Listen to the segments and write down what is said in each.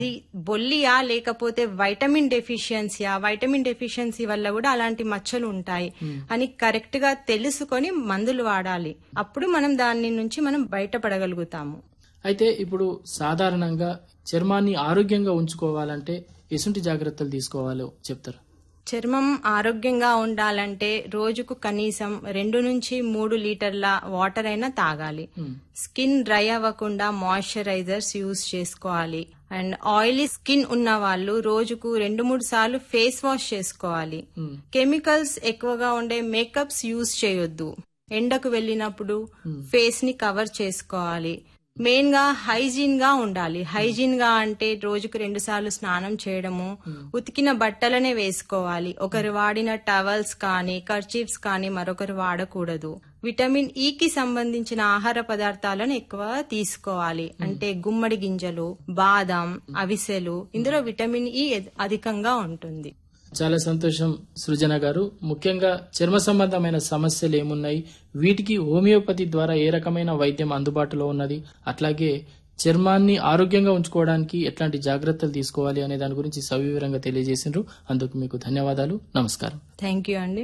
ఇది బొల్లియా లేకపోతే vitamin డెఫిషియన్సీయా vitamin deficiency వల్ల కూడా అలాంటి మచ్చలు ఉంటాయి అని కరెక్ట్ గా తెలుసుకొని మందులు వాడాలి అప్పుడు మనం దాని నుంచి మనం బయటపడగలుగుతాము అయితే ఇప్పుడు సాధారణంగా చర్మాన్ని ఆరోగ్యంగా ఉంచుకోవాలంటే ఎసుంటి జాగ్రత్తలు తీసుకోవాలో చెప్తారు చర్మం ఆరోగ్యంగా ఉండాలంటే రోజుకు కనీసం రెండు నుంచి మూడు లీటర్ల వాటర్ అయినా తాగాలి స్కిన్ డ్రై అవ్వకుండా మాయిశ్చరైజర్స్ యూజ్ చేసుకోవాలి అండ్ ఆయిలీ స్కిన్ ఉన్న వాళ్ళు రోజుకు రెండు మూడు సార్లు ఫేస్ వాష్ చేసుకోవాలి కెమికల్స్ ఎక్కువగా ఉండే మేకప్స్ యూజ్ చేయొద్దు ఎండకు వెళ్ళినప్పుడు ఫేస్ ని కవర్ చేసుకోవాలి మెయిన్ గా హైజీన్ గా ఉండాలి హైజీన్ గా అంటే రోజుకు రెండు సార్లు స్నానం చేయడము ఉతికిన బట్టలనే వేసుకోవాలి ఒకరు వాడిన టవల్స్ కానీ కర్చీఫ్స్ కానీ మరొకరు వాడకూడదు విటమిన్ ఈ కి సంబంధించిన ఆహార పదార్థాలను ఎక్కువ తీసుకోవాలి అంటే గుమ్మడి గింజలు బాదం అవిసెలు ఇందులో విటమిన్ ఈ అధికంగా ఉంటుంది చాలా సంతోషం సృజన గారు ముఖ్యంగా చర్మ సంబంధమైన సమస్యలు ఏమున్నాయి వీటికి హోమియోపతి ద్వారా ఏ రకమైన వైద్యం అందుబాటులో ఉన్నది అట్లాగే చర్మాన్ని ఆరోగ్యంగా ఉంచుకోవడానికి ఎట్లాంటి జాగ్రత్తలు తీసుకోవాలి అనే దాని గురించి సవివరంగా తెలియజేసిండ్రు అందుకు మీకు ధన్యవాదాలు నమస్కారం థ్యాంక్ యూ అండి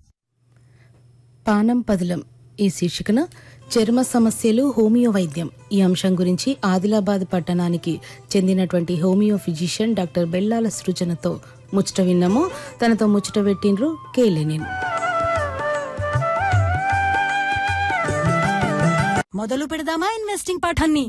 పానం పదులం ఈ శీర్షికన చర్మ సమస్యలు హోమియో వైద్యం ఈ అంశం గురించి ఆదిలాబాద్ పట్టణానికి చెందినటువంటి హోమియో ఫిజిషియన్ డాక్టర్ బెల్లాల సృజనతో ముచ్చట విన్నాము తనతో ముచ్చట పెట్టిండ్రు కేలెనిన్ మొదలు పెడదామా ఇన్వెస్టింగ్ పాఠాన్ని